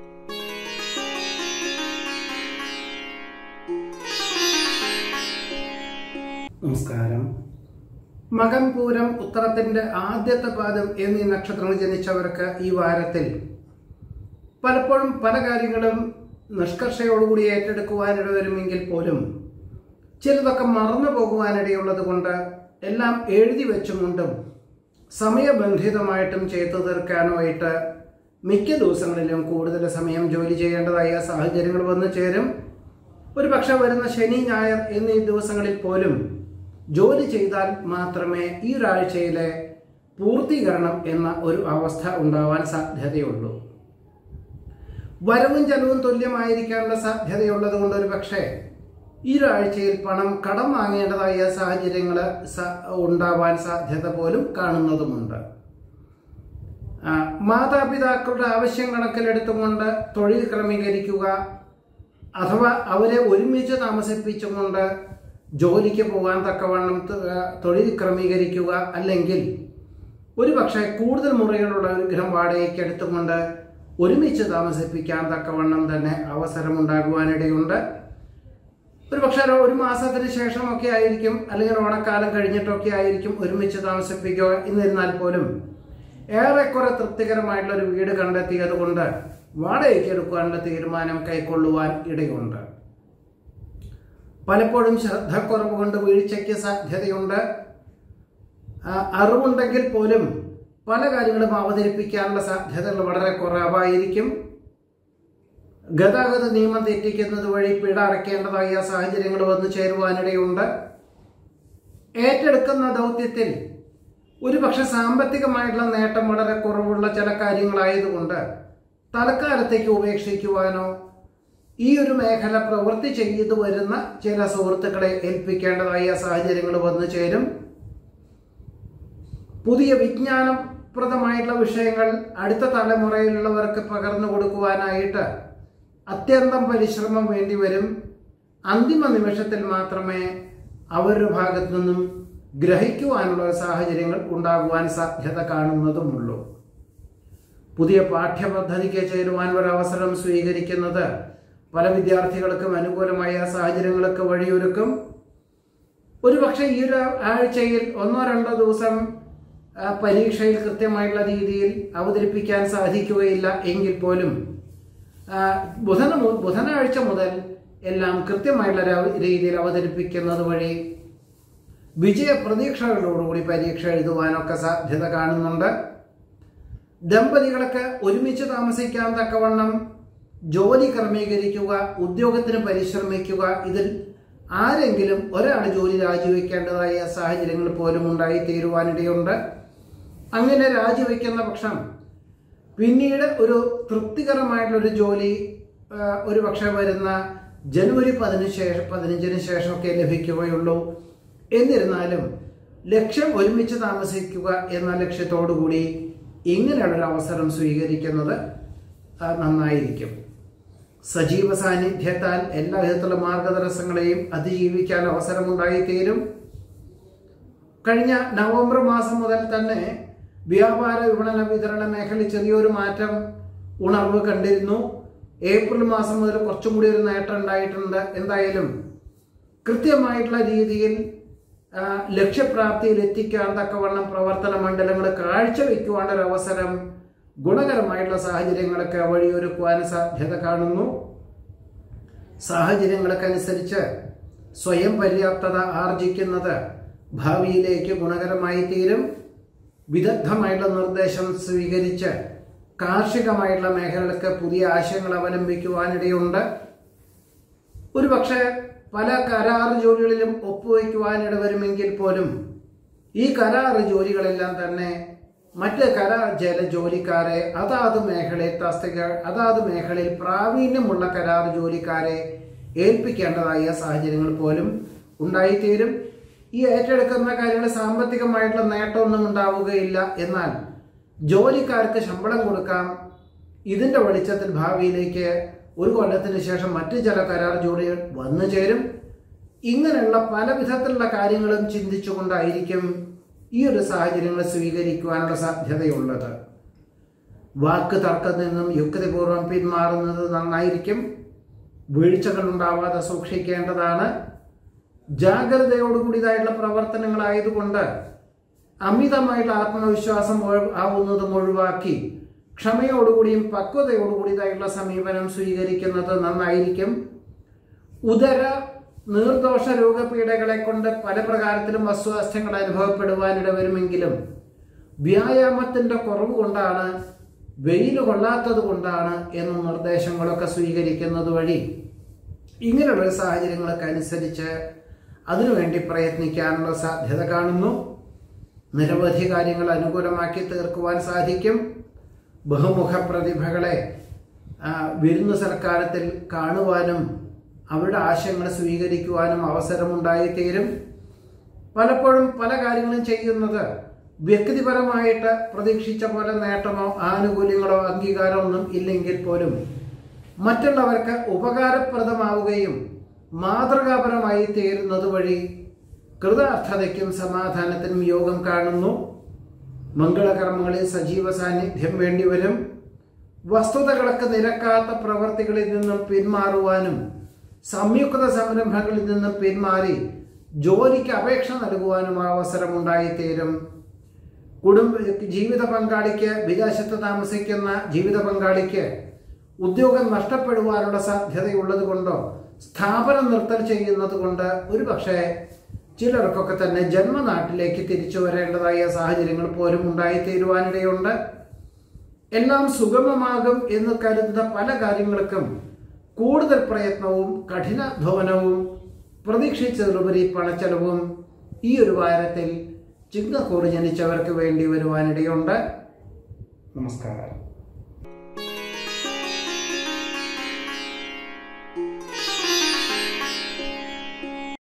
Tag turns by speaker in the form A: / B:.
A: നമസ്കാരം മകം പൂരം ഉത്തരത്തിന്റെ ആദ്യത്തെ പാദം എന്നീ നക്ഷത്രങ്ങൾ ജനിച്ചവർക്ക് ഈ വാരത്തിൽ പലപ്പോഴും പല കാര്യങ്ങളും നിഷ്കർഷയോടുകൂടി ഏറ്റെടുക്കുവാനിട വരുമെങ്കിൽ പോലും ചിലതൊക്കെ മറന്നു പോകുവാനിടയുള്ളത് കൊണ്ട് എല്ലാം എഴുതി വെച്ചുകൊണ്ടും സമയബന്ധിതമായിട്ടും ചെയ്തു തീർക്കാനുമായിട്ട് മിക്ക ദിവസങ്ങളിലും കൂടുതൽ സമയം ജോലി ചെയ്യേണ്ടതായ സാഹചര്യങ്ങൾ വന്നു ചേരും ഒരു പക്ഷെ വരുന്ന ശനി ഞായർ എന്നീ ദിവസങ്ങളിൽ പോലും ജോലി ചെയ്താൽ മാത്രമേ ഈ ഒരാഴ്ചയിലെ പൂർത്തീകരണം എന്ന ഒരു അവസ്ഥ ഉണ്ടാവാൻ സാധ്യതയുള്ളൂ വരവും ചെലവും തുല്യമായിരിക്കാനുള്ള സാധ്യതയുള്ളത് കൊണ്ട് ഒരു പക്ഷേ ഈ ഒരാഴ്ചയിൽ പണം കടം വാങ്ങേണ്ടതായ സാഹചര്യങ്ങൾ ഉണ്ടാവാൻ സാധ്യത പോലും കാണുന്നതുമുണ്ട് ആ, മാതാപിതാക്കളുടെ ആവശ്യം കണക്കിലെടുത്തുകൊണ്ട് തൊഴിൽ ക്രമീകരിക്കുക അഥവാ അവരെ ഒരുമിച്ച് താമസിപ്പിച്ചുകൊണ്ട് ജോലിക്ക് പോകാൻ തക്കവണ്ണം ത- തൊഴിൽ ക്രമീകരിക്കുക അല്ലെങ്കിൽ ഒരു പക്ഷേ കൂടുതൽ മുറികളുള്ള ഒരു ഗൃഹം വാടകയ്ക്ക് എടുത്തുകൊണ്ട് ഒരുമിച്ച് താമസിപ്പിക്കാൻ തക്കവണ്ണം തന്നെ അവസരമുണ്ടാകുവാനിടയുണ്ട് ഒരു പക്ഷേ ഒരു മാസത്തിന് ശേഷമൊക്കെ ആയിരിക്കും അല്ലെങ്കിൽ ഓണക്കാലം കഴിഞ്ഞിട്ടൊക്കെ ആയിരിക്കും ഒരുമിച്ച് താമസിപ്പിക്കുക എന്നിരുന്നാൽ പോലും ഏറെക്കുറെ തൃപ്തികരമായിട്ടുള്ള ഒരു വീട് കണ്ടെത്തിയത് കൊണ്ട് വാടകയ്ക്ക് എടുക്കുവാനുള്ള തീരുമാനം കൈക്കൊള്ളുവാൻ ഇടയുണ്ട് പലപ്പോഴും ശ്രദ്ധക്കുറവ് കൊണ്ട് വീഴ്ചയ്ക്ക് സാധ്യതയുണ്ട് ആ, അറിവുണ്ടെങ്കിൽ പോലും പല കാര്യങ്ങളും അവതരിപ്പിക്കാനുള്ള സാധ്യതകൾ വളരെ കുറവായിരിക്കും ഗതാഗത നിയമം തെറ്റിക്കുന്നത് വഴി പിഴ അടയ്ക്കേണ്ടതായ സാഹചര്യങ്ങൾ വന്നു ചേരുവാനിടയുണ്ട് ഏറ്റെടുക്കുന്ന ദൗത്യത്തിൽ ഒരുപക്ഷെ സാമ്പത്തികമായിട്ടുള്ള നേട്ടം വളരെ കുറവുള്ള ചില കാര്യങ്ങളായതുകൊണ്ട് തൽക്കാലത്തേക്ക് ഉപേക്ഷിക്കുവാനോ ഈ ഒരു മേഖല പ്രവൃത്തി ചെയ്തു വരുന്ന ചില സുഹൃത്തുക്കളെ ഏൽപ്പിക്കേണ്ടതായ സാഹചര്യങ്ങൾ വന്നു ചേരും പുതിയ വിജ്ഞാനപ്രദമായിട്ടുള്ള വിഷയങ്ങൾ അടുത്ത തലമുറയിലുള്ളവർക്ക് പകർന്നു കൊടുക്കുവാനായിട്ട് അത്യന്തം പരിശ്രമം വേണ്ടിവരും അന്തിമ നിമിഷത്തിൽ മാത്രമേ അവരുടെ ഭാഗത്തു നിന്നും ഗ്രഹിക്കുവാനുള്ള സാഹചര്യങ്ങൾ ഉണ്ടാകുവാൻ സാധ്യത കാണുന്നതുമുള്ളൂ പുതിയ പാഠ്യപദ്ധതിക്ക് ചേരുവാൻ ഒരു അവസരം സ്വീകരിക്കുന്നത് പല വിദ്യാർത്ഥികൾക്കും അനുകൂലമായ സാഹചര്യങ്ങൾക്ക് വഴിയൊരുക്കും ഒരുപക്ഷെ ഈ ഒരു ആഴ്ചയിൽ ഒന്നോ രണ്ടോ ദിവസം ആ, പരീക്ഷയിൽ കൃത്യമായിട്ടുള്ള രീതിയിൽ അവതരിപ്പിക്കാൻ സാധിക്കുകയില്ല എങ്കിൽ പോലും ആ, ബുധന മു- ബുധനാഴ്ച മുതൽ എല്ലാം കൃത്യമായിട്ടുള്ള ര- രീതിയിൽ അവതരിപ്പിക്കുന്നത് വഴി വിജയ പ്രതീക്ഷകളോടുകൂടി പരീക്ഷ എഴുതുവാനൊക്കെ സാധ്യത കാണുന്നുണ്ട് ദമ്പതികളൊക്കെ ഒരുമിച്ച് താമസിക്കാൻ തക്കവണ്ണം ജോലി ക്രമീകരിക്കുക ഉദ്യോഗത്തിന് പരിശ്രമിക്കുക ഇതിൽ ആരെങ്കിലും ഒരാൾ ജോലി രാജിവെക്കേണ്ടതായ സാഹചര്യങ്ങൾ പോലും ഉണ്ടായി തീരുവാനിടയുണ്ട് അങ്ങനെ രാജിവെക്കുന്ന പക്ഷം പിന്നീട് ഒരു തൃപ്തികരമായിട്ടുള്ള ഒരു ജോലി ആ, ഒരു പക്ഷെ വരുന്ന ജനുവരി പതിനു ശേഷം പതിനഞ്ചിന് ശേഷമൊക്കെ ലഭിക്കുകയുള്ളൂ എന്നിരുന്നാലും ലക്ഷ്യം ഒരുമിച്ച് താമസിക്കുക എന്ന ലക്ഷ്യത്തോടു കൂടി ഇങ്ങനെയുള്ളൊരു അവസരം സ്വീകരിക്കുന്നത് ആ, നന്നായിരിക്കും സജീവ സാന്നിധ്യത്താൽ എല്ലാ വിധത്തിലുള്ള മാർഗതടസ്സങ്ങളെയും അതിജീവിക്കാൻ അവസരമുണ്ടായിത്തീരും കഴിഞ്ഞ നവംബർ മാസം മുതൽ തന്നെ വ്യാപാര വിപണന വിതരണ മേഖലയിൽ ചെറിയൊരു മാറ്റം ഉണർവ് കണ്ടിരുന്നു ഏപ്രിൽ മാസം മുതൽ കുറച്ചും കൂടി ഒരു നേട്ടം ഉണ്ടായിട്ടുണ്ട് എന്തായാലും കൃത്യമായിട്ടുള്ള രീതിയിൽ ആ, ലക്ഷ്യപ്രാപ്തിയിൽ എത്തിക്കാൻ തക്കവണ്ണം പ്രവർത്തന മണ്ഡലങ്ങൾ കാഴ്ചവെക്കുവാനുള്ള ഒരു അവസരം ഗുണകരമായിട്ടുള്ള സാഹചര്യങ്ങളൊക്കെ വഴിയൊരുക്കുവാൻ സാധ്യത കാണുന്നു സാഹചര്യങ്ങൾക്കനുസരിച്ച് സ്വയം പര്യാപ്തത ആർജിക്കുന്നത് ഭാവിയിലേക്ക് ഗുണകരമായി തീരും വിദഗ്ധമായിട്ടുള്ള നിർദ്ദേശം സ്വീകരിച്ച് കാർഷികമായിട്ടുള്ള മേഖലകൾക്ക് പുതിയ ആശയങ്ങൾ അവലംബിക്കുവാനിടയുണ്ട് ഒരു പക്ഷേ പല കരാർ ജോലികളിലും ഒപ്പുവയ്ക്കുവാനിട വരുമെങ്കിൽ പോലും ഈ കരാർ ജോലികളെല്ലാം തന്നെ മറ്റ് കരാർ ജല ജോലിക്കാരെ അതാത് മേഖലയിൽ തസ്തിക അതാത് മേഖലയിൽ പ്രാവീണ്യമുള്ള കരാർ ജോലിക്കാരെ ഏൽപ്പിക്കേണ്ടതായ സാഹചര്യങ്ങൾ പോലും ഉണ്ടായിത്തീരും ഈ ഏറ്റെടുക്കുന്ന കാര്യങ്ങൾ സാമ്പത്തികമായിട്ടുള്ള നേട്ടമൊന്നും ഉണ്ടാവുകയില്ല എന്നാൽ ജോലിക്കാർക്ക് ശമ്പളം കൊടുക്കാം ഇതിന്റെ വെളിച്ചത്തിൽ ഭാവിയിലേക്ക് ഒരു കൊല്ലത്തിന് ശേഷം മറ്റു ചില കരാർ ജോലികൾ വന്നു ചേരും ഇങ്ങനെയുള്ള പല വിധത്തിലുള്ള കാര്യങ്ങളും ചിന്തിച്ചുകൊണ്ടായിരിക്കും ഈ ഒരു സാഹചര്യങ്ങൾ സ്വീകരിക്കുവാനുള്ള സാധ്യതയുള്ളത് വാക്ക് തർക്കത്തിൽ നിന്നും യുക്തിപൂർവ്വം പിന്മാറുന്നത് നന്നായിരിക്കും വീഴ്ചകൾ ഉണ്ടാവാതെ സൂക്ഷിക്കേണ്ടതാണ് ജാഗ്രതയോടുകൂടിയതായിട്ടുള്ള പ്രവർത്തനങ്ങളായതുകൊണ്ട് അമിതമായിട്ടുള്ള ആത്മവിശ്വാസം ഒഴി- ആവുന്നതും ഒഴിവാക്കി ക്ഷമയോടുകൂടിയും പക്വതയോടുകൂടിയതായിട്ടുള്ള സമീപനം സ്വീകരിക്കുന്നത് നന്നായിരിക്കും ഉദര നീർദോഷ രോഗപീഠകളെ കൊണ്ട് പല പ്രകാരത്തിലും അസ്വാസ്ഥ്യങ്ങൾ അനുഭവപ്പെടുവാനിട വരുമെങ്കിലും വ്യായാമത്തിന്റെ കുറവ് കൊണ്ടാണ് വെയിൽ കൊള്ളാത്തത് കൊണ്ടാണ് എന്ന നിർദ്ദേശങ്ങളൊക്കെ സ്വീകരിക്കുന്നത് വഴി ഇങ്ങനെയുള്ള സാഹചര്യങ്ങളൊക്കെ അനുസരിച്ച് അതിനുവേണ്ടി പ്രയത്നിക്കാനുള്ള സാധ്യത കാണുന്നു നിരവധി കാര്യങ്ങൾ അനുകൂലമാക്കി തീർക്കുവാൻ സാധിക്കും ബഹുമുഖ പ്രതിഭകളെ ആ, വിരുന്ന് സൽക്കാരത്തിൽ കാണുവാനും അവരുടെ ആശയങ്ങൾ സ്വീകരിക്കുവാനും അവസരമുണ്ടായിത്തീരും പലപ്പോഴും പല കാര്യങ്ങളും ചെയ്യുന്നത് വ്യക്തിപരമായിട്ട് പ്രതീക്ഷിച്ച പോലെ നേട്ടമോ ആനുകൂല്യങ്ങളോ അംഗീകാരമോ ഒന്നും ഇല്ലെങ്കിൽ പോലും മറ്റുള്ളവർക്ക് ഉപകാരപ്രദമാവുകയും മാതൃകാപരമായി തീരുന്നത് വഴി കൃതാർത്ഥതയ്ക്കും സമാധാനത്തിനും യോഗം കാണുന്നു മംഗളകർമ്മങ്ങളിൽ സജീവ സാന്നിധ്യം വേണ്ടിവരും വസ്തുതകൾക്ക് നിരക്കാത്ത പ്രവർത്തികളിൽ നിന്നും പിന്മാറുവാനും സംയുക്ത സംരംഭങ്ങളിൽ നിന്നും പിന്മാറി ജോലിക്ക് അപേക്ഷ നൽകുവാനും അവസരമുണ്ടായിത്തീരും കുടുംബ ജീവിത പങ്കാളിക്ക് വിദേശത്ത് താമസിക്കുന്ന ജീവിത പങ്കാളിക്ക് ഉദ്യോഗം നഷ്ടപ്പെടുവാനുള്ള സാധ്യതയുള്ളത് കൊണ്ടോ സ്ഥാപനം നിർത്തൽ ചെയ്യുന്നത് കൊണ്ട് ഒരുപക്ഷെ ചിലർക്കൊക്കെ തന്നെ ജന്മനാട്ടിലേക്ക് തിരിച്ചു വരേണ്ടതായ സാഹചര്യങ്ങൾ പോലും ഉണ്ടായിത്തീരുവാനിടയുണ്ട് എല്ലാം സുഗമമാകും എന്ന് കരുതുന്ന പല കാര്യങ്ങൾക്കും കൂടുതൽ പ്രയത്നവും കഠിനാധ്വാനവും പ്രതീക്ഷിച്ചതിലുപരി പണച്ചെലവും ഈ ഒരു വാരത്തിൽ ചിങ്ങക്കൂറ് ജനിച്ചവർക്ക് വേണ്ടി വരുവാനിടയുണ്ട് നമസ്കാരം